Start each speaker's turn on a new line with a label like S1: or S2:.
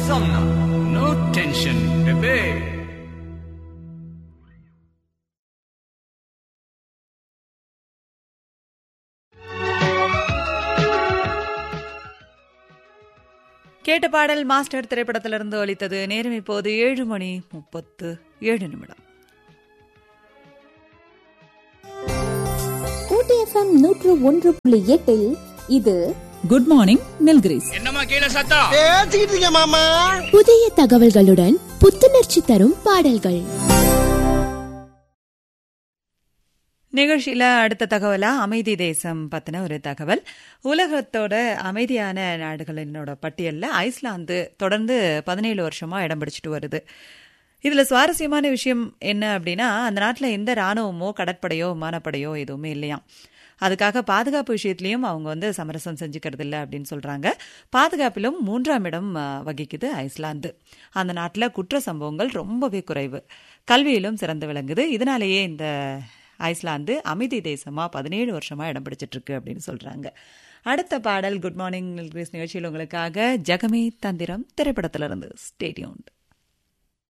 S1: Somna. No tension, baby.
S2: கேட்ட பாடல் master திரைப்படத்திலிருந்து ஒலித்தது நேரம் இப்போது ஏழு மணி முப்பத்து ஏழு நிமிடம்
S3: ஊட்டி எஃப்எம் நூற்று ஒன்று புள்ளி எட்டில் இது
S4: குட் மார்னிங் மில்கிரிஸ்
S1: என்னம்மா கீழே சத்தம்
S5: பேசிக்கிட்டு இருக்க மாமா
S3: புதிய தகவல்களுடன் புத்துணர்ச்சி தரும் பாடல்கள்
S2: நிகழ்ச்சியில அடுத்த தகவலா அமைதி தேசம் பத்தின ஒரு தகவல் உலகத்தோட அமைதியான நாடுகளினோட பட்டியல்ல ஐஸ்லாந்து தொடர்ந்து பதினேழு வருஷமா இடம் பிடிச்சிட்டு வருது இதுல சுவாரஸ்யமான விஷயம் என்ன அப்படின்னா அந்த நாட்டுல எந்த ராணுவமோ கடற்படையோ விமானப்படையோ எதுவுமே இல்லையாம் அதுக்காக பாதுகாப்பு விஷயத்திலையும் அவங்க வந்து சமரசம் செஞ்சுக்கிறது இல்லை அப்படின்னு சொல்றாங்க பாதுகாப்பிலும் மூன்றாம் இடம் ஆ, வகிக்குது ஐஸ்லாந்து அந்த நாட்டில் குற்ற சம்பவங்கள் ரொம்பவே குறைவு கல்வியிலும் சிறந்து விளங்குது இதனாலேயே இந்த ஐஸ்லாந்து அமைதி தேசமா பதினேழு வருஷமா இடம் பிடிச்சிட்டு இருக்கு அப்படின்னு சொல்றாங்க அடுத்த பாடல் குட் மார்னிங் நிகழ்ச்சியில் உங்களுக்காக ஜெகமே தந்திரம் திரைப்படத்திலிருந்து ஸ்டேடியோன்